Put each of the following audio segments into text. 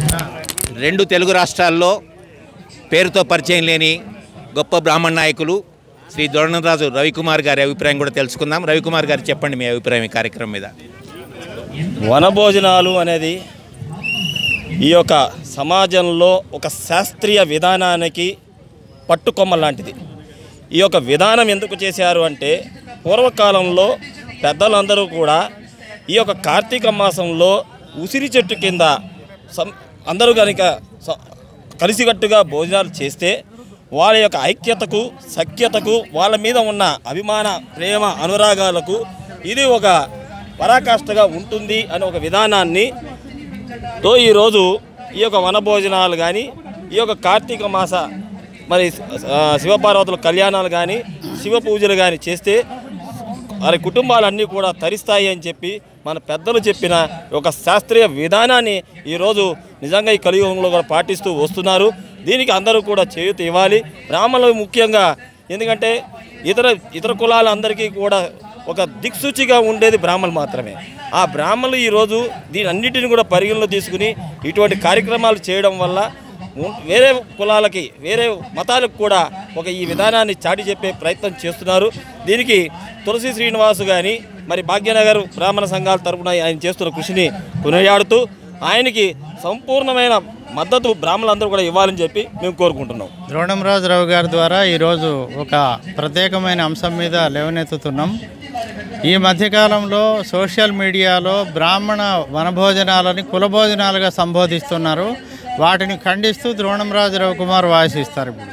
రెండు తెలుగు రాష్ట్రాల్లో పేరుతో పరిచయం లేని గొప్ప బ్రాహ్మణ నాయకులు శ్రీ దొరణరాజు రవికుమార్ గారి అభిప్రాయం కూడా తెలుసుకుందాం రవికుమార్ గారు చెప్పండి మీ అభిప్రాయం ఈ కార్యక్రమం మీద వనభోజనాలు అనేది ఈ యొక్క సమాజంలో ఒక శాస్త్రీయ విధానానికి పట్టుకొమ్మ లాంటిది ఈ యొక్క విధానం ఎందుకు చేశారు అంటే పూర్వకాలంలో పెద్దలందరూ కూడా ఈ యొక్క కార్తీక మాసంలో ఉసిరి చెట్టు కింద సం- అందరూ కనుక స- కలిసికట్టుగా భోజనాలు చేస్తే వాళ్ళ యొక్క ఐక్యతకు సఖ్యతకు వాళ్ళ మీద ఉన్న అభిమాన ప్రేమ అనురాగాలకు ఇది ఒక పరాకాష్ఠగా ఉంటుంది అనే ఒక విధానాన్ని తో ఈరోజు ఈ యొక్క వనభోజనాలు కానీ ఈ యొక్క కార్తీక మాస మరి ఆ, శివపార్వతుల కళ్యాణాలు కానీ శివ పూజలు కానీ చేస్తే వారి కుటుంబాలన్నీ కూడా తరిస్తాయి అని చెప్పి మన పెద్దలు చెప్పిన ఒక శాస్త్రీయ విధానాన్ని ఈరోజు నిజంగా ఈ కలియుగంలో కూడా పాటిస్తూ వస్తున్నారు దీనికి అందరూ కూడా చేయూత ఇవ్వాలి బ్రాహ్మణులు ముఖ్యంగా ఎందుకంటే ఇతర ఇతర కులాలందరికీ కూడా ఒక దిక్సూచిగా ఉండేది బ్రాహ్మణులు మాత్రమే ఆ బ్రాహ్మణులు ఈరోజు దీని అన్నిటిని కూడా పరిగణలో తీసుకుని ఇటువంటి కార్యక్రమాలు చేయడం వల్ల ఉం- వేరే కులాలకి వేరే మతాలకు కూడా ఒక ఈ విధానాన్ని చాటి చెప్పే ప్రయత్నం చేస్తున్నారు దీనికి తులసి శ్రీనివాసు కానీ మరి భాగ్యనగర్ బ్రాహ్మణ సంఘాల తరపున ఆయన చేస్తున్న కృషిని కొనియాడుతూ ఆయనకి సంపూర్ణమైన మద్దతు బ్రాహ్మణులందరూ కూడా ఇవ్వాలని చెప్పి మేము కోరుకుంటున్నాం ద్రోణంరాజురావు గారి ద్వారా ఈరోజు ఒక ప్రత్యేకమైన అంశం మీద లేవనెత్తుతున్నాం ఈ మధ్యకాలంలో సోషల్ మీడియాలో బ్రాహ్మణ వనభోజనాలని కులభోజనాలుగా సంబోధిస్తున్నారు వాటిని ఖండిస్తూ ద్రోణంరాజు రవికుమార్ వాయిస్ ఇస్తారు ఇప్పుడు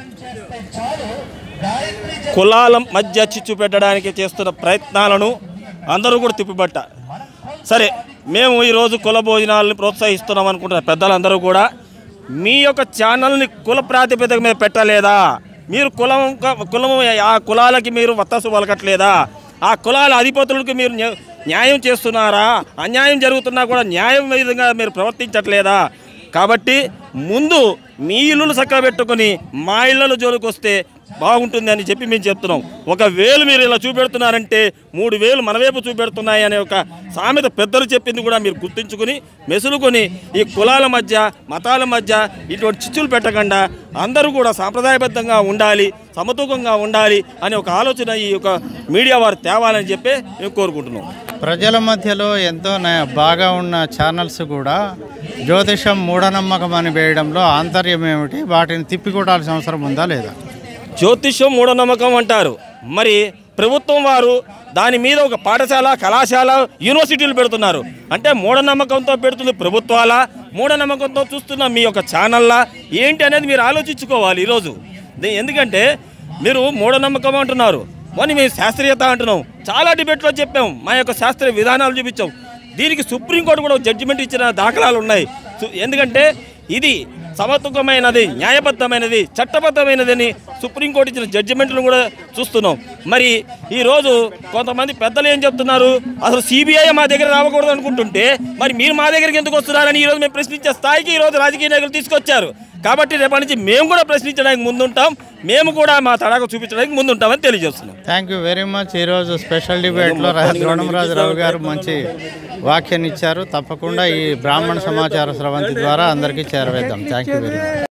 కులాల మధ్య చిచ్చు పెట్టడానికి చేస్తున్న ప్రయత్నాలను అందరూ కూడా తిప్పిపట్ట సరే మేము ఈరోజు కుల భోజనాలను ప్రోత్సహిస్తున్నాం అనుకుంటున్న పెద్దలందరూ కూడా మీ యొక్క ఛానల్ని కుల ప్రాతిపదిక మీద పెట్టలేదా మీరు కులం కులం ఆ కులాలకి మీరు వత్తసు పలకట్లేదా ఆ కులాల అధిపతులకు మీరు న్యా- న్యాయం చేస్తున్నారా అన్యాయం జరుగుతున్నా కూడా న్యాయం విధంగా మీరు ప్రవర్తించట్లేదా కాబట్టి ముందు మీ ఇల్లులు చక్కగా పెట్టుకొని మా ఇళ్ళలో జోలికి వస్తే బాగుంటుంది అని చెప్పి మేము చెప్తున్నాం ఒక వేలు మీరు ఇలా చూపెడుతున్నారంటే మూడు వేలు మన వైపు చూపెడుతున్నాయి అనే ఒక సామెత పెద్దలు చెప్పింది కూడా మీరు గుర్తుంచుకుని మెసులుకొని ఈ కులాల మధ్య మతాల మధ్య ఇటువంటి చిచ్చులు పెట్టకుండా అందరూ కూడా సాంప్రదాయబద్ధంగా ఉండాలి సమతూకంగా ఉండాలి అనే ఒక ఆలోచన ఈ యొక్క మీడియా వారు తేవాలని చెప్పి మేము కోరుకుంటున్నాం ప్రజల మధ్యలో ఎంతో న- బాగా ఉన్న ఛానల్స్ కూడా జ్యోతిషం మూఢనమ్మకం అని వేయడంలో ఆంతర్యం ఏమిటి వాటిని తిప్పికొట్టాల్సిన అవసరం ఉందా లేదా జ్యోతిష్యం మూఢనమ్మకం అంటారు మరి ప్రభుత్వం వారు దాని మీద ఒక పాఠశాల కళాశాల యూనివర్సిటీలు పెడుతున్నారు అంటే మూఢనమ్మకంతో పెడుతుంది ప్రభుత్వాల మూఢనమ్మకంతో చూస్తున్న మీ యొక్క ఛానల్లా ఏంటి అనేది మీరు ఆలోచించుకోవాలి ఈరోజు దే- ఎందుకంటే మీరు మూఢనమ్మకం అంటున్నారు మరి మేము శాస్త్రీయత అంటున్నాం చాలా డిబేట్లో చెప్పాం మా యొక్క శాస్త్రీయ విధానాలు చూపించాం దీనికి సుప్రీంకోర్టు కూడా జడ్జిమెంట్ ఇచ్చిన దాఖలాలు ఉన్నాయి సు- ఎందుకంటే ఇది సమతుకమైనది న్యాయబద్ధమైనది చట్టబద్ధమైనది అని సుప్రీంకోర్టు ఇచ్చిన జడ్జిమెంట్లను కూడా చూస్తున్నాం మరి ఈరోజు కొంతమంది పెద్దలు ఏం చెప్తున్నారు అసలు సిబిఐ మా దగ్గర రావకూడదు అనుకుంటుంటే మరి మీరు మా దగ్గరికి ఎందుకు వస్తున్నారని ఈరోజు మేము ప్రశ్నించే స్థాయికి ఈరోజు రాజకీయ నాయకులు తీసుకొచ్చారు కాబట్టి రేపటి నుంచి మేము కూడా ప్రశ్నించడానికి ముందుంటాం మేము కూడా మా తడాకు చూపించడానికి ముందుంటామని తెలియజేస్తున్నాం థ్యాంక్ యూ వెరీ మచ్ ఈరోజు స్పెషల్ డిబేట్లో ద్రోణంరాజు రావు గారు మంచి వాక్యాన్ని ఇచ్చారు తప్పకుండా ఈ బ్రాహ్మణ సమాచార స్రవంతి ద్వారా అందరికీ చేరవేద్దాం థ్యాంక్ యూ వెరీ మచ్